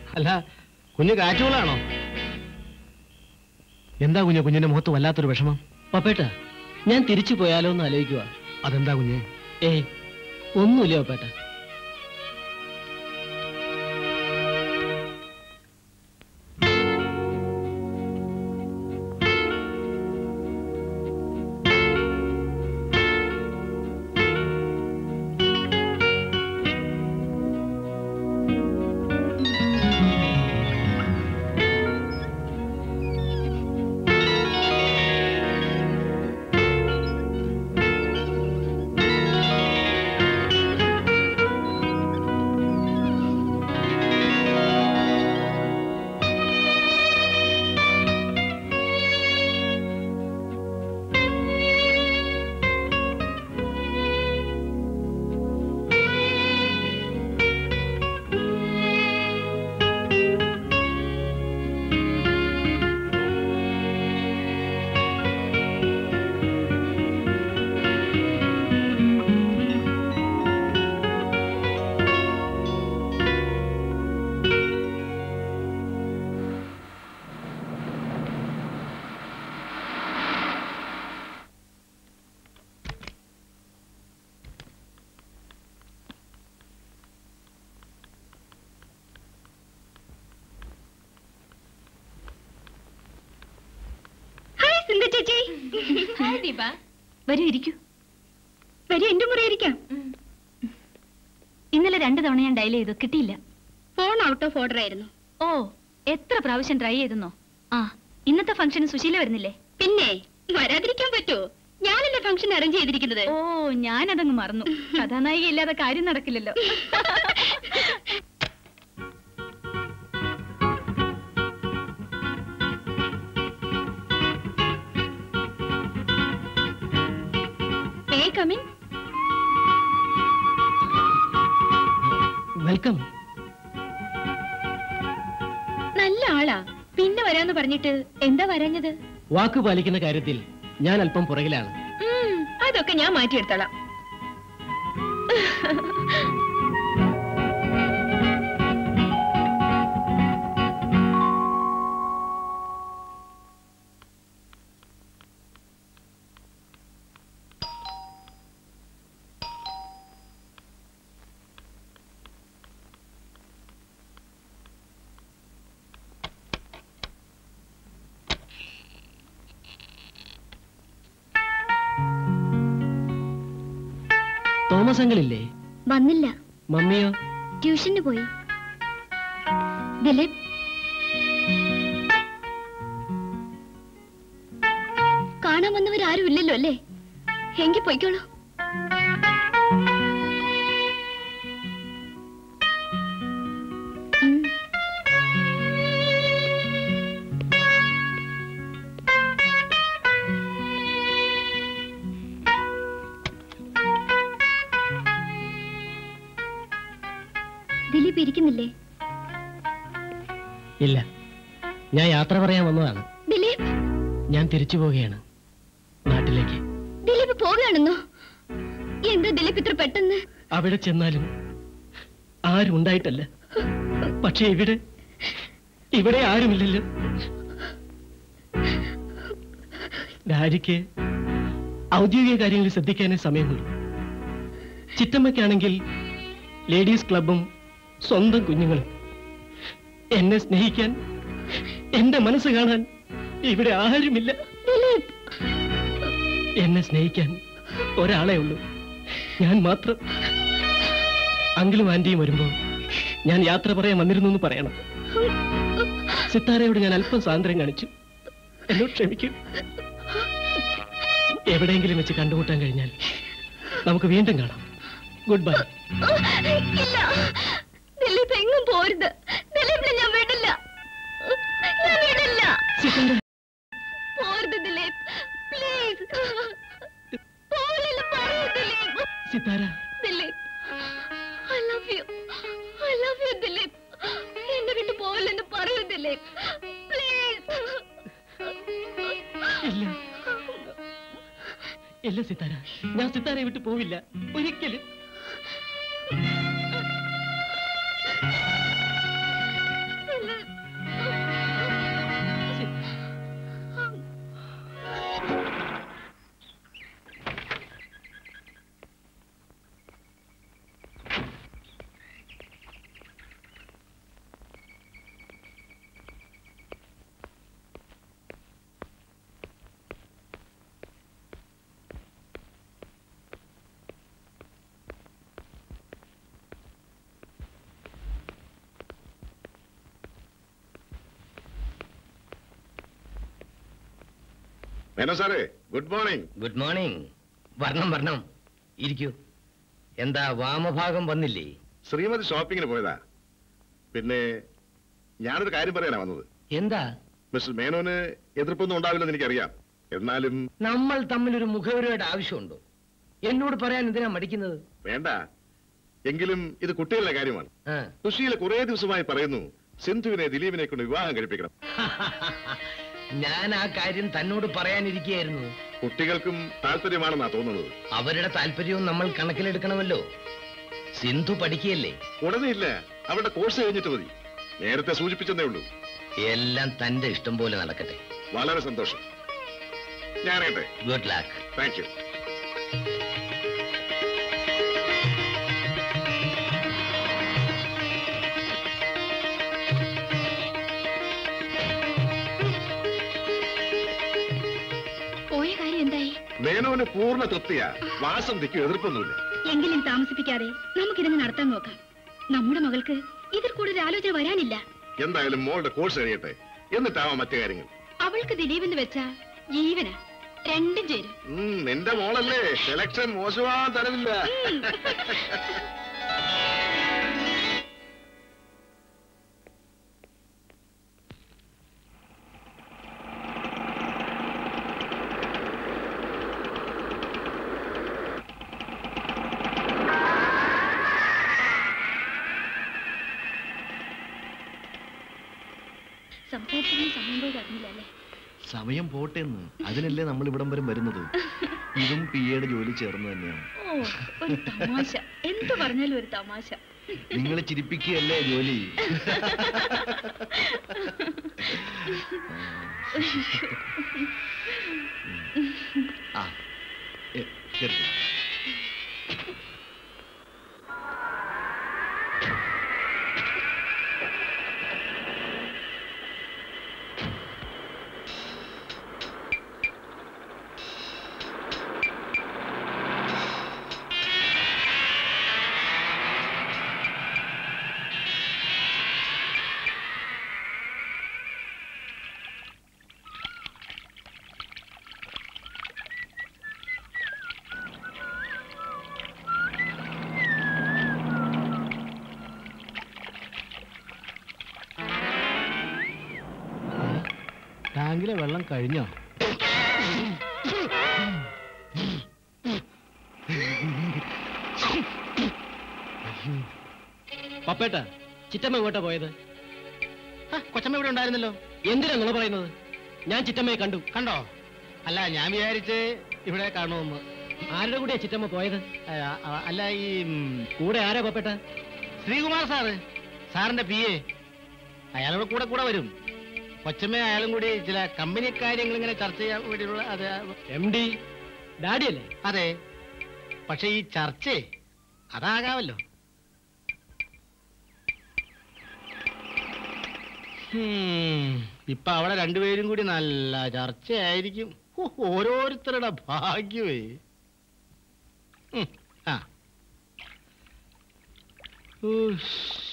അല്ല കുഞ്ഞ് കാറ്റുകളാണോ എന്താ കുഞ്ഞ് കുഞ്ഞിന്റെ മുഖത്ത് വല്ലാത്തൊരു വിഷമം പപ്പേട്ട ഞാൻ തിരിച്ചു പോയാലോ എന്ന് ആലോചിക്കുക അതെന്താ കുഞ്ഞ് ഏയ് ഒന്നുമില്ല പപ്പേട്ട ഹായ് സിന്ധു ചേച്ചി ദീപ വരൂ ഇരിക്കൂ വരൂ എന്റെ മുറി ഇരിക്കാം ഇന്നലെ രണ്ടു തവണ ഞാൻ ഡയൽ ചെയ്തു കിട്ടിയില്ല ഫോൺ ഔട്ട് ഓഫ് ഓർഡർ ആയിരുന്നു ഓ എത്ര പ്രാവശ്യം ട്രൈ ചെയ്തെന്നോ ആ ഇന്നത്തെ ഫംഗ്ഷന് സുശീല വരുന്നില്ലേ പിന്നെ വരാതിരിക്കാൻ പറ്റുമോ ഞാനല്ലേ ഫംഗ്ഷൻ അറേഞ്ച് ചെയ്തിരിക്കുന്നത് ഓ ഞാനതങ്ങ് മറന്നു കഥാനായിക ഇല്ലാതെ കാര്യം നടക്കില്ലല്ലോ May I come in? Welcome നല്ല ആളാ പിന്നെ വരാന്ന് പറഞ്ഞിട്ട് എന്താ വരാഞ്ഞത് വാക്ക് പാലിക്കുന്ന കാര്യത്തിൽ ഞാൻ അല്പം പുറകിലാണ് ഉം, അതൊക്കെ ഞാൻ മാറ്റിയെടുത്തോളാം തോമസ് അങ്കിളില്ലേ വന്നില്ല മമ്മിയോ ട്യൂഷന് പോയി ദിലീപ് കാണാൻ വന്നവരാരും ഇല്ലല്ലോ അല്ലേ എങ്കിൽ പൊയ്ക്കോളൂ ഉം. ദിലീപ് ഇരിക്കുന്നില്ലേ ഇല്ല ഞാൻ യാത്ര പറയാൻ വന്നതാണ് ദിലീപ് ഞാൻ തിരിച്ചു പോവുകയാണ് നാട്ടിലേക്ക് ദിലീപ് പോവുകയാണെന്നോ എന്താ ദിലീപ് ഇത്ര പെട്ടെന്ന് അവിടെ ചെന്നാലും ആരും ഉണ്ടായിട്ടല്ല പക്ഷെ ഇവിടെ ഇവിടെ ആരുമില്ലല്ലോ രാജിക്ക് ഔദ്യോഗിക കാര്യങ്ങളിൽ ശ്രദ്ധിക്കാനേ സമയമുള്ളൂ ചിറ്റമ്മയ്ക്കാണെങ്കിൽ ലേഡീസ് ക്ലബും സ്വന്തം കുഞ്ഞുങ്ങളും എന്നെ സ്നേഹിക്കാൻ എന്റെ മനസ്സ് കാണാൻ ഇവിടെ ആരുമില്ല ദിലീപ് എന്നെ സ്നേഹിക്കാൻ ഒരാളെ ഉള്ളൂ ഞാൻ മാത്രം അങ്കിളും ആന്റിയും വരുമ്പോ ഞാൻ യാത്ര പറയാൻ വന്നിരുന്നു എന്ന് പറയണം സിത്താരയോട് ഞാൻ അല്പം സ്വാതന്ത്ര്യം കാണിച്ചു എന്നോട് ക്ഷമിക്കും എവിടെയെങ്കിലും വെച്ച് കണ്ടുമുട്ടാൻ കഴിഞ്ഞാൽ നമുക്ക് വീണ്ടും കാണാം ഗുഡ് ബൈ ഇല്ല ദിലീപ് എങ്ങും പോരുത് ദിലീപിനെ ഞാൻ വിടില്ല ഞാൻ വിടില്ല സിത്താര പോരുത് ദിലീപ് പ്ലീസ് പോവില്ലെന്ന് പറയൂ Dileep Sithara Dileep I love you I love you Dileep എന്നെ വിട്ട് പോവില്ലെന്ന് പറയൂ ദിലീപ് പ്ലീസ് ഇല്ല ഇല്ല സിത്താര ഞാൻ സിത്താരയെ വിട്ട് പോവില്ല ഒരിക്കലും മേനോ സാറേ ഗുഡ് മോർണിംഗ് ഗുഡ് മോർണിംഗ് വരണം വരണം ഇരിക്കൂ എന്താ വാമഭാഗം വന്നില്ലേ ശ്രീമതി ഷോപ്പിങ്ങിന് പോയതാ പിന്നെ ഞാനൊരു കാര്യം പറയാനാ വന്നത് എന്താ മിസ്റ്റർ മേനോന് എതിർപ്പൊന്നും ഉണ്ടാവില്ലെന്ന് എനിക്കറിയാം എന്നാലും നമ്മൾ തമ്മിൽ ഒരു മുഖവരയുടെ ആവശ്യമുണ്ടോ എന്നോട് പറയാൻ എന്തിനാ മടിക്കുന്നത് വേണ്ട എങ്കിലും ഇത് കുട്ടികളുടെ കാര്യമാണ് ആ. സുശീല കുറെ ദിവസമായി പറയുന്നു സിന്ധുവിനെ ദിലീപിനെ കൊണ്ട് വിവാഹം കഴിപ്പിക്കണം ഞാൻ ആ കാര്യം തന്നോട് പറയാനിരിക്കുകയായിരുന്നു കുട്ടികൾക്കും താല്പര്യമാണെന്നാ തോന്നുന്നത് അവരുടെ താല്പര്യവും നമ്മൾ കണക്കിലെടുക്കണമല്ലോ സിന്ധു പഠിക്കുകയല്ലേ ഉടനെ ഇല്ല അവരുടെ കോഴ്സ് കഴിഞ്ഞിട്ട് മതി നേരത്തെ സൂചിപ്പിച്ചെന്നേ ഉള്ളൂ എല്ലാം തന്റെ ഇഷ്ടം പോലെ നടക്കട്ടെ വളരെ സന്തോഷം ഞാനേട്ടെ ഗുഡ് ലാക്ക് താങ്ക് യു പോയ കാര്യം എന്തായി മേനോന് പൂർണ്ണ തൃപ്തിയാ വാസന്തിക്ക് എതിർപ്പൊന്നുമില്ല എങ്കിലും താമസിപ്പിക്കാതെ നമുക്കിതങ്ങ് നടത്താൻ നോക്കാം നമ്മുടെ മകൾക്ക് ഇതിൽ കൂടുതൽ ആലോചന വരാനില്ല എന്തായാലും മോളുടെ കോഴ്സ് കഴിയട്ടെ എന്നിട്ടാവാം മറ്റു കാര്യങ്ങൾ അവൾക്ക് ദിലീപെന്ന് വെച്ച ജീവന രണ്ടും ചേരും ഉം, നിന്റെ മോളല്ലേ സെലക്ഷൻ മോശമാവാൻ തരവില്ല സംസാരിച്ചിരുന്ന സമയം പോയി അറിഞ്ഞില്ല അല്ലേ സമയം പോട്ടെന്ന് അതിനല്ലേ നമ്മൾ ഇവിടം വരെ വരുന്നത് ഇതും പി എയുടെ ജോലി ചേർന്ന് തന്നെയാണ് ഓ ഒരു തമാശ എന്ത് പറഞ്ഞാലും ഒരു തമാശ നിങ്ങളെ ചിരിപ്പിക്കുകയല്ലേ ജോലി ആ ഏ, കേറിക്കോ. ടാങ്കിലെ വെള്ളം കഴിഞ്ഞോ പപ്പേട്ട ചിറ്റമ്മ എങ്ങോട്ടാ പോയത് ആ, കൊച്ചമ്മ ഇവിടെ ഉണ്ടായിരുന്നല്ലോ എന്തിനാ നിങ്ങൾ പറയുന്നത് ഞാൻ ചിറ്റമ്മയെ കണ്ടു കണ്ടോ അല്ല ഞാൻ വിചാരിച്ച് ഇവിടെ കാണുമെന്ന് ആരുടെ കൂടെയാ ചിറ്റമ്മ പോയത് ആ, ആ, അല്ല ഈ ഉം, കൂടെ ആരാ പപ്പേട്ട ശ്രീകുമാർ സാറ് സാറിന്റെ പി എ അയാളുടെ കൂടെ കൂടെ വരും കൊച്ചമ്മ അയാളും കൂടി ചില കമ്പനി കാര്യങ്ങൾ ഇങ്ങനെ ചർച്ച ചെയ്യാൻ വേണ്ടിയുള്ള അത് എം ഡി ഡാഡിയല്ലേ അതെ പക്ഷെ ഈ ചർച്ചേ അതാകാമല്ലോ ഹും, ഇപ്പൊ അവിടെ രണ്ടുപേരും കൂടി നല്ല ചർച്ചയായിരിക്കും ഹോ, ഓരോരുത്തരുടെ ഭാഗ്യമേ ഉം, ആ ഉഷ്.